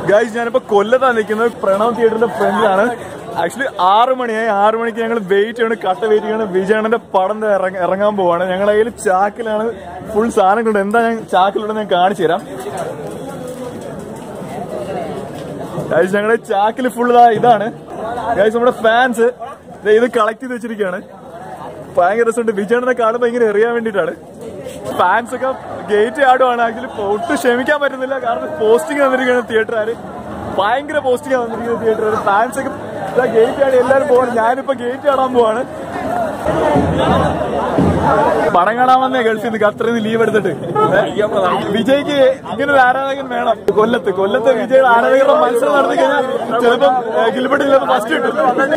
guys ഞാനിപ്പോ കൊല്ലത്താണ് നിൽക്കുന്നത് പ്രണവ് തിയേറ്ററിന്റെ ഫ്രണ്ടിലാണ് ആക്ച്വലി ആറ് മണിയായി ആറ് മണിക്ക് ഞങ്ങൾ വെയിറ്റ് ചെയ്യണം കട്ട വെയിറ്റ് ചെയ്യണം വിജയണ്ണന്റെ പടം ദേ ഇറങ്ങ- ഇറങ്ങാൻ പോവാണ് ഞങ്ങളുടെ കയ്യിൽ ചാക്കിലാണ് ഫുൾ സാധനങ്ങളുണ്ട് എന്താ ഞാൻ ചാക്കിലുണ്ടെന്ന് ഞാൻ കാണിച്ചു തരാം ഗൈസ് ഞങ്ങളുടെ ചാക്കിൽ ഫുൾ ഇതാണ് ഗൈസ് നമ്മുടെ ഫാൻസ് ഇത് കളക്ട് ചെയ്ത് വെച്ചിരിക്കുകയാണ് ഭയങ്കര രസമുണ്ട് വിജയണ്ണനെ കാണുമ്പോൾ ഇങ്ങനെ എറിയാൻ വേണ്ടിയിട്ടാണ് ഫാൻസ് ഒക്കെ ഗേറ്റ് ആടുവാണ് ആക്ച്വലി ഒട്ടും ക്ഷമിക്കാൻ പറ്റുന്നില്ല കാരണം പോസ്റ്റിംഗ് തന്നിരിക്കുകയാണ് തിയേറ്ററുകാര് ഭയങ്കര പോസ്റ്റിംഗ് തന്നിരിക്കുന്ന തിയേറ്ററുകാർ ഫാൻസ് ഒക്കെ ഗേറ്റ് ആടി എല്ലാവരും പോവാണ് ഞാനിപ്പോ ഗേറ്റ് ആടാൻ പോവാണ് പടം കാണാൻ വന്നേ ഗൾഫിൽ നിന്ന് ഖത്തറിൽ നിന്ന് ലീവ് എടുത്തിട്ട് വിജയ്ക്ക് ഇങ്ങനെ ഒരു ആരാധകൻ വേണം കൊല്ലത്ത് കൊല്ലത്ത് വിജയ് ആരാധകരുടെ മത്സരം നടത്തി കഴിഞ്ഞാൽ ചിലപ്പം ഗിൽബർട്ട് ചിലപ്പോൾ ഫസ്റ്റ് കിട്ടും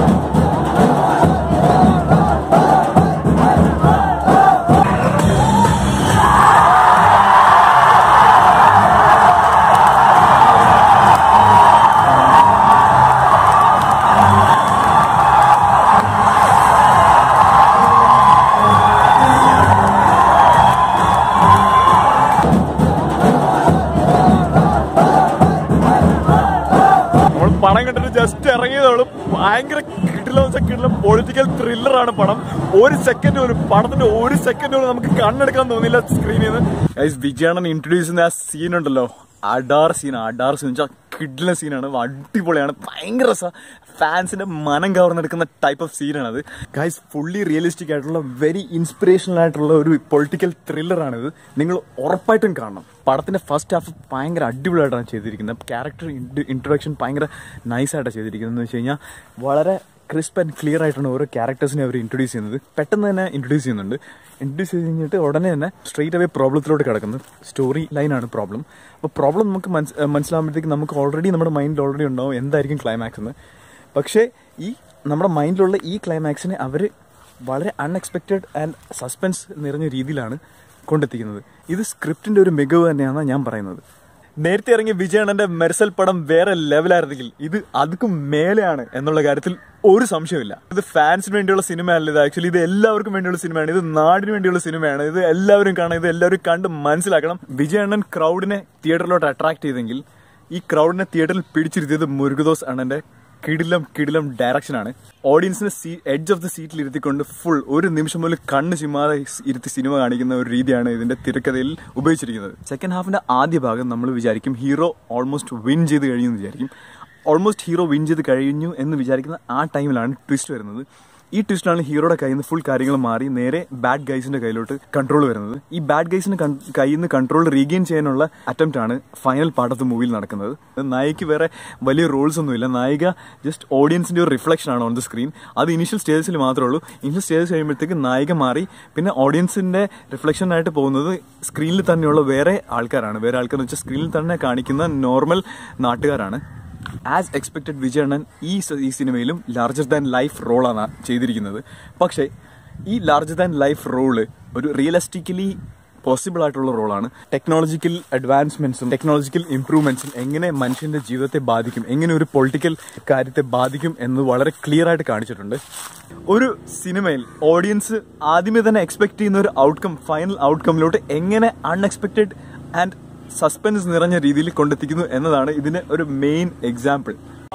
നമ്മൾ പണം കണ്ടിട്ട് ജസ്റ്റ് ഇറങ്ങിയതോളൂ ഭയങ്കര കിട്ടില്ല കിട്ടില്ല പൊളിറ്റിക്കൽ ത്രില്ലറാണ് പടം ഒരു സെക്കൻഡ് പോലും പടത്തിന്റെ ഒരു സെക്കൻഡ് പോലും നമുക്ക് കണ്ണെടുക്കാൻ തോന്നില്ല സ്ക്രീനിൽ നിന്ന് വിജയണ്ണൻ ഇൻട്രൊഡ്യൂസ് ചെയ്യുന്ന ആ സീൻ ഉണ്ടല്ലോ അഡാർ സീൻ അഡാർ സീൻ വെച്ചാൽ കിഡിലെ സീനാണ് അടിപൊളിയാണ് ഭയങ്കര രസ ഫാൻസിന്റെ മനം കവർന്നെടുക്കുന്ന ടൈപ്പ് ഓഫ് സീനാണ് അത് ഗൈസ് ഫുള്ളി റിയലിസ്റ്റിക് ആയിട്ടുള്ള വെരി ഇൻസ്പിറേഷണൽ ആയിട്ടുള്ള ഒരു പൊളിറ്റിക്കൽ ത്രില്ലറാണിത് നിങ്ങൾ ഉറപ്പായിട്ടും കാണണം പടത്തിന്റെ ഫസ്റ്റ് ഹാഫ് ഭയങ്കര അടിപൊളിയായിട്ടാണ് ചെയ്തിരിക്കുന്നത് ക്യാരക്ടർ ഇൻട്രൊഡക്ഷൻ ഭയങ്കര നൈസായിട്ടാണ് ചെയ്തിരിക്കുന്നത് എന്ന് വെച്ച് കഴിഞ്ഞാൽ വളരെ ക്രിസ്പ് ആൻഡ് ക്ലിയർ ആയിട്ടാണ് ഓരോ ക്യാരക്ടേഴ്സിനെ അവർ ഇൻട്രൊഡ്യൂസ് ചെയ്യുന്നത് പെട്ടെന്ന് തന്നെ ഇൻട്രൊഡ്യൂസ് ചെയ്യുന്നുണ്ട് ഇൻട്രൊഡ്യൂസ് ചെയ്ത് കഴിഞ്ഞിട്ട് ഉടനെ തന്നെ സ്ട്രെയിറ്റ് അവേ പ്രോബ്ലത്തിലോട്ട് കിടക്കുന്നത് സ്റ്റോറി ലൈനാണ് പ്രോബ്ലം അപ്പോൾ പ്രോബ്ലം നമുക്ക് മനസ് മനസ്സിലാകുമ്പോഴത്തേക്ക് നമുക്ക് ഓൾറെഡി നമ്മുടെ മൈൻഡിൽ ഓൾറെഡി ഉണ്ടാവും എന്തായിരിക്കും ക്ലൈമാക്സ് എന്ന് പക്ഷേ ഈ നമ്മുടെ മൈൻഡിലുള്ള ഈ ക്ലൈമാക്സിനെ അവർ വളരെ അൺഎക്സ്പെക്റ്റഡ് ആൻഡ് സസ്പെൻസ് നിറഞ്ഞ രീതിയിലാണ് കൊണ്ടെത്തിക്കുന്നത് ഇത് സ്ക്രിപ്റ്റിന്റെ ഒരു മികവ് തന്നെയാണ് ഞാൻ പറയുന്നത് നേരത്തെ ഇറങ്ങിയ വിജയണ്ണന്റെ മെർസൽ പടം വേറെ ലെവലായിരുന്നെങ്കിൽ ഇത് അതുക്കും മേലെയാണ് എന്നുള്ള കാര്യത്തിൽ ഒരു സംശയമില്ല ഇത് ഫാൻസിന് വേണ്ടിയുള്ള സിനിമയല്ല ഇത് ആക്ച്വലി ഇത് എല്ലാവർക്കും വേണ്ടിയുള്ള സിനിമയാണ് ഇത് നാടിന് വേണ്ടിയുള്ള സിനിമയാണ് ഇത് എല്ലാവരും കാണാം ഇത് എല്ലാവരും കണ്ട് മനസ്സിലാക്കണം വിജയണ്ണൻ ക്രൗഡിനെ തിയേറ്ററിലോട്ട് അട്രാക്ട് ചെയ്തെങ്കിൽ ഈ ക്രൗഡിനെ തിയേറ്ററിൽ പിടിച്ചിരുത്തിയത് മുരുകദോസ് അണ്ണന്റെ കിടിലം കിടിലം ഡയറക്ഷനാണ് ഓഡിയൻസിനെ സീ എഡ്ജ് ഓഫ് ദി സീറ്റിൽ ഇരുത്തിക്കൊണ്ട് ഫുൾ ഒരു നിമിഷം പോലും കണ്ണ് ചിമ്മാതെ ഇരുത്തി സിനിമ കാണിക്കുന്ന ഒരു രീതിയാണ് ഇതിന്റെ തിരക്കഥയിൽ ഉപയോഗിച്ചിരിക്കുന്നത് സെക്കൻഡ് ഹാഫിന്റെ ആദ്യ ഭാഗം നമ്മൾ വിചാരിക്കും ഹീറോ ഓൾമോസ്റ്റ് വിൻ ചെയ്ത് കഴിഞ്ഞു എന്ന് വിചാരിക്കും ഓൾമോസ്റ്റ് ഹീറോ വിൻ ചെയ്ത് കഴിഞ്ഞു എന്ന് വിചാരിക്കുന്ന ആ ടൈമിലാണ് ട്വിസ്റ്റ് വരുന്നത് ഈ ട്വിസ്റ്റിലാണ് ഹീറോയുടെ കയ്യിൽ നിന്ന് ഫുൾ കാര്യങ്ങൾ മാറി നേരെ ബാഡ് ഗൈസിന്റെ കയ്യിലോട്ട് കൺട്രോൾ വരുന്നത് ഈ ബാഡ് ഗൈസിന്റെ കയ്യിൽ നിന്ന് കൺട്രോൾ റീഗെയിൻ ചെയ്യാനുള്ള അറ്റംപ്റ്റ് ആണ് ഫൈനൽ പാർട്ട് ഓഫ് ദ മൂവിയിൽ നടക്കുന്നത് നായിക്ക് വേറെ വലിയ റോൾസ് ഒന്നുമില്ല നായിക ജസ്റ്റ് ഓഡിയൻസിന്റെ ഒരു റിഫ്ലക്ഷൻ ആണ് ഓൺ ദ സ്ക്രീൻ അത് ഇനിഷ്യൽ സ്റ്റേജസിൽ മാത്രമേ ഉള്ളൂ ഇനിഷ്യൽ സ്റ്റേജ് കഴിയുമ്പോഴത്തേക്ക് നായിക മാറി പിന്നെ ഓഡിയൻസിന്റെ റിഫ്ലക്ഷൻ ആയിട്ട് പോകുന്നത് സ്ക്രീനിൽ തന്നെയുള്ള വേറെ ആൾക്കാരാണ് വേറെ ആൾക്കാർ വെച്ചാൽ സ്ക്രീനിൽ തന്നെ കാണിക്കുന്ന നോർമൽ നാട്ടുകാരാണ് ആസ് എക്സ്പെക്ടഡ് വിജയണ്ണൻ ഈ സ- ഈ സിനിമയിലും ലാർജർ ദാൻ ലൈഫ് റോളാണ് ചെയ്തിരിക്കുന്നത് പക്ഷേ ഈ ലാർജർ ദാൻ ലൈഫ് റോള് ഒരു റിയലിസ്റ്റിക്കലി പോസിബിൾ ആയിട്ടുള്ള റോളാണ് ടെക്നോളജിക്കൽ അഡ്വാൻസ്മെന്റ്സും ടെക്നോളജിക്കൽ ഇംപ്രൂവ്മെന്റ്സും എങ്ങനെ മനുഷ്യന്റെ ജീവിതത്തെ ബാധിക്കും എങ്ങനെ ഒരു പൊളിറ്റിക്കൽ കാര്യത്തെ ബാധിക്കും എന്ന് വളരെ ക്ലിയർ ആയിട്ട് കാണിച്ചിട്ടുണ്ട് ഒരു സിനിമയിൽ ഓഡിയൻസ് ആദ്യമേ തന്നെ എക്സ്പെക്ട് ചെയ്യുന്ന ഒരു ഔട്ട്കം ഫൈനൽ ഔട്ട്കമിലോട്ട് എങ്ങനെ അൺഎക്സ്പെക്ടഡ് ആൻഡ് സസ്പെൻസ് നിറഞ്ഞ രീതിയിൽ കൊണ്ടെത്തിക്കുന്നു എന്നതാണ് ഇതിന് ഒരു മെയിൻ എക്സാമ്പിൾ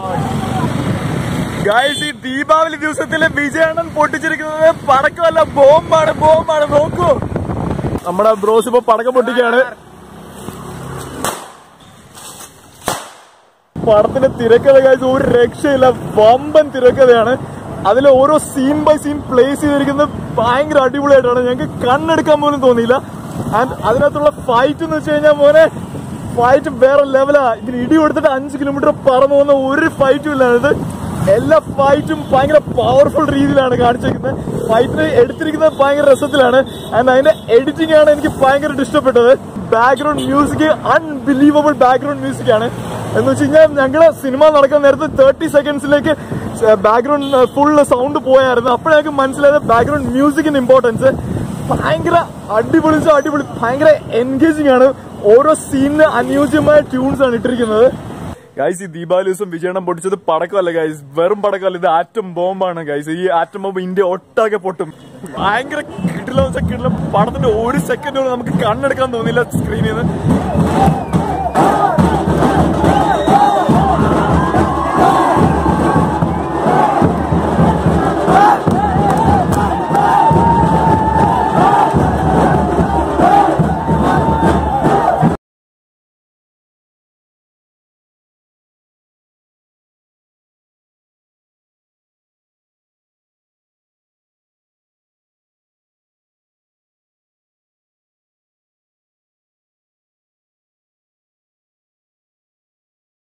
ഗായ്സ് ഈ ദീപാവലി ദിവസത്തിലെ വിജയണ്ണൻ പൊട്ടിച്ചിരിക്കുന്നത് പടക്കമല്ല ബോംബാണ് ബോംബാണ് നോക്കൂ നമ്മുടെ ബ്രോസ് ഇപ്പൊ പടക്കം പൊട്ടിക്കുകയാണ് പടത്തിന്റെ തിരക്കഥ കാഴ്ച ഒരു രക്ഷയില്ല വമ്പൻ തിരക്കഥയാണ് അതിലെ ഓരോ സീൻ ബൈ സീൻ പ്ലേസ് ചെയ്തിരിക്കുന്നത് ഭയങ്കര അടിപൊളിയായിട്ടാണ് ഞങ്ങൾക്ക് കണ്ണെടുക്കാൻ പോലും തോന്നിയില്ല ആൻഡ് അതിനകത്തുള്ള ഫൈറ്റ് എന്ന് വെച്ച് കഴിഞ്ഞാൽ മോനെ ഫൈറ്റ് വേറെ ലെവലാ ഇതിന് ഇടി കൊടുത്തിട്ട് അഞ്ച് കിലോമീറ്റർ പറന്നു പോകുന്ന ഒരു ഫൈറ്റും ഇല്ല ഇത് എല്ലാ ഫൈറ്റും ഭയങ്കര പവർഫുൾ രീതിയിലാണ് കാണിച്ചിരിക്കുന്നത് ഫൈറ്റിന് എടുത്തിരിക്കുന്നത് ഭയങ്കര രസത്തിലാണ് ആൻഡ് അതിന്റെ എഡിറ്റിംഗ് ആണ് എനിക്ക് ഭയങ്കരമായിട്ട് ഇഷ്ടപ്പെട്ടത് background music unbelievable background music ആണ് എന്ന് വെച്ച് കഴിഞ്ഞാൽ ഞങ്ങള് സിനിമ നടക്കാൻ നേരത്തെ തേർട്ടി സെക്കൻഡ്സിലേക്ക് ബാക്ക്ഗ്രൗണ്ട് ഫുൾ സൗണ്ട് പോയായിരുന്നു അപ്പോഴേക്കും മനസ്സിലായത് ബാക്ക്ഗ്രൗണ്ട് മ്യൂസിക്കിന്റെ ഇമ്പോർട്ടൻസ് ഭയങ്കര അടിപൊളി വെച്ചാൽ അടിപൊളി ഭയങ്കര എൻഗേജിങ് ആണ് ഓരോ സീനിന് അനുയോജ്യമായ ട്യൂൺസ് ആണ് ഇട്ടിരിക്കുന്നത് ഗൈസ് ഈ ദീപാവലി ദിവസം വിജയണം പൊട്ടിച്ചത് പടക്കമല്ല ഗൈസ് വെറും പടക്കമല്ല ഇത് ആറ്റം ബോംബാണ് ഗൈസ് ഈ ആറ്റം ബോംബ് ഇന്ത്യ ഒട്ടാകെ പൊട്ടും ഭയങ്കര കിട്ടില്ല വെച്ചാൽ കിട്ടില്ല പടത്തിന്റെ ഒരു സെക്കൻഡ് പോലും നമുക്ക് കണ്ണെടുക്കാൻ തോന്നില്ല സ്ക്രീനിൽ നിന്ന്